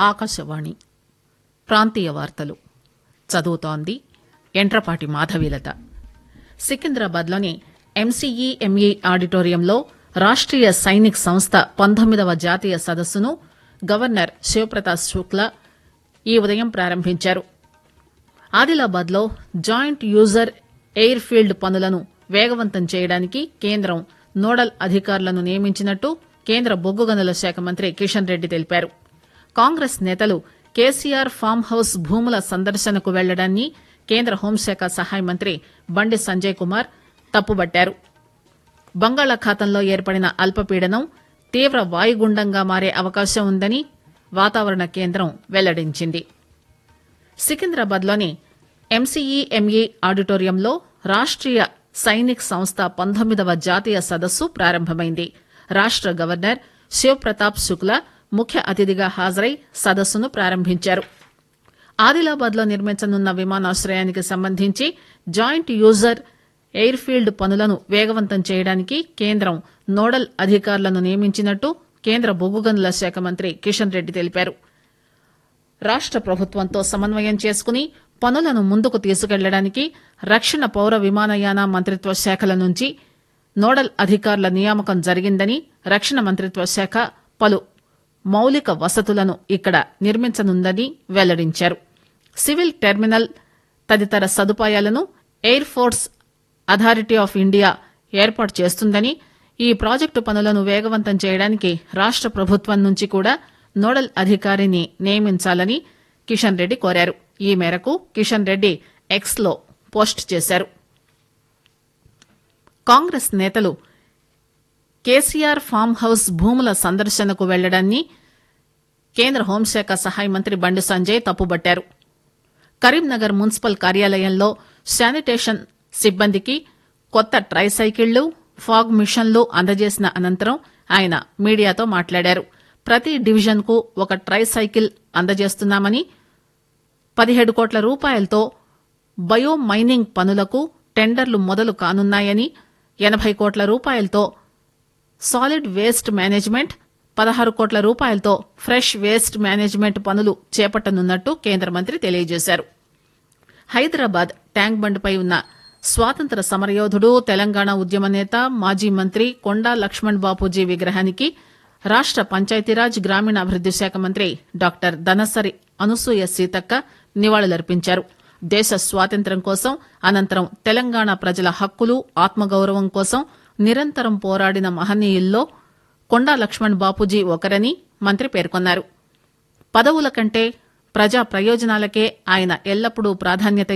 ఆకాశవాణి ప్రాంతీయ వార్తలు చదువుతోంది ఎంట్రపాటి మాధవీలత సికింద్రాబాద్లోని ఎంసీఈ ఎంఈ ఆడిటోరియంలో రాష్టీయ సైనిక్ సంస్థ పంతొమ్మిదవ జాతీయ సదస్సును గవర్నర్ శివప్రతాప్ శుక్లా ఈ ఉదయం ప్రారంభించారు ఆదిలాబాద్లో జాయింట్ యూజర్ ఎయిర్ ఫీల్డ్ పనులను వేగవంతం చేయడానికి కేంద్రం నోడల్ అధికారులను నియమించినట్టు కేంద్ర బొగ్గు గనుల శాఖ మంత్రి కిషన్ రెడ్డి తెలిపారు కాంగ్రెస్ నేతలు కేసీఆర్ ఫామ్ హౌస్ భూముల సందర్శనకు వెళ్లడాన్ని కేంద్ర హోంశాఖ సహాయ మంత్రి బండి సంజయ్ కుమార్ తప్పుబట్టారు బంగాళాఖాతంలో ఏర్పడిన అల్పపీడనం తీవ్ర వాయుగుండంగా మారే అవకాశం ఉందని వాతావరణ కేంద్రం వెల్లడించింది సికింద్రాబాద్లోని ఎంసీఈ ఎంఈ ఆడిటోరియంలో రాష్టీయ సైనిక్ సంస్థ పంతొమ్మిదవ జాతీయ సదస్సు ప్రారంభమైంది రాష్ట గవర్నర్ శివప్రతాప్ శుక్లా ముఖ్య అతిథిగా హాజరై సదస్సును ప్రారంభించారు ఆదిలాబాద్ లో నిర్మించనున్న విమానాశ్రయానికి సంబంధించి జాయింట్ యూజర్ ఎయిర్ ఫీల్డ్ పనులను వేగవంతం చేయడానికి కేంద్రం నోడల్ అధికారులను నియమించినట్టు కేంద్ర బొగ్గు గనుల శాఖ మంత్రి కిషన్ రెడ్డి తెలిపారు రాష్ట ప్రభుత్వంతో సమన్వయం చేసుకుని పనులను ముందుకు తీసుకెళ్లడానికి రక్షణ పౌర విమానయాన మంత్రిత్వ శాఖల నుంచి నోడల్ అధికారుల నియామకం జరిగిందని రక్షణ మంత్రిత్వ శాఖ పలు మౌలిక వసతులను ఇక్కడ నిర్మించనుందని వెల్లడించారు సివిల్ టెర్మినల్ తదితర సదుపాయాలను air force authority of India ఏర్పాటు చేస్తుందని ఈ ప్రాజెక్టు పనులను వేగవంతం చేయడానికి రాష్ట ప్రభుత్వం నుంచి కూడా నోడల్ అధికారిని నియమించాలని కిషన్ రెడ్డి కోరారు ఈ మేరకు కిషన్ రెడ్డి ఎక్స్ లో పోస్ట్ చేశారు కాంగ్రెస్ నేతలు కేసీఆర్ ఫామ్ హౌస్ భూముల సందర్శనకు వెళ్లడాన్ని కేంద్ర హోంశాఖ సహాయ మంత్రి బండి సంజయ్ తప్పుబట్టారు కరీంనగర్ మున్సిపల్ కార్యాలయంలో శానిటేషన్ సిబ్బందికి కొత్త ట్రైసైకిళ్లు ఫాగ్ మిషన్లు అందజేసిన అనంతరం ఆయన మీడియాతో మాట్లాడారు ప్రతి డివిజన్ కు ఒక ట్రైసైకిల్ అందజేస్తున్నామని పదిహేడు కోట్ల రూపాయలతో బయో మైనింగ్ పనులకు టెండర్లు మొదలు కానున్నాయని ఎనబై కోట్ల రూపాయలతో సాలిడ్ వేస్ట్ మేనేజ్మెంట్ పదహారు కోట్ల రూపాయలతో ఫ్రెష్ వేస్ట్ మేనేజ్మెంట్ పనులు చేపట్టనున్నట్టు కేంద్ర మంత్రి తెలియజేశారు హైదరాబాద్ ట్యాంక్ బండ్పై ఉన్న స్వాతంత్ర సమరయోధుడు తెలంగాణ ఉద్యమ నేత మాజీ మంత్రి కొండా లక్ష్మణ్ బాపూజీ విగ్రహానికి రాష్ట పంచాయతీరాజ్ గ్రామీణాభివృద్ది శాఖ మంత్రి డాక్టర్ దనసరి అనసూయ సీతక్క నివాళులర్పించారు దేశ స్వాతంత్ర్యం కోసం అనంతరం తెలంగాణ ప్రజల హక్కులు ఆత్మగౌరవం కోసం నిరంతరం పోరాడిన మహనీయుల్లో కొండా లక్ష్మణ్ బాపూజీ ఒకరని మంత్రి పేర్కొన్నారు పదవుల కంటే ప్రజా ప్రయోజనాలకే ఆయన ఎల్లప్పుడూ ప్రాధాన్యత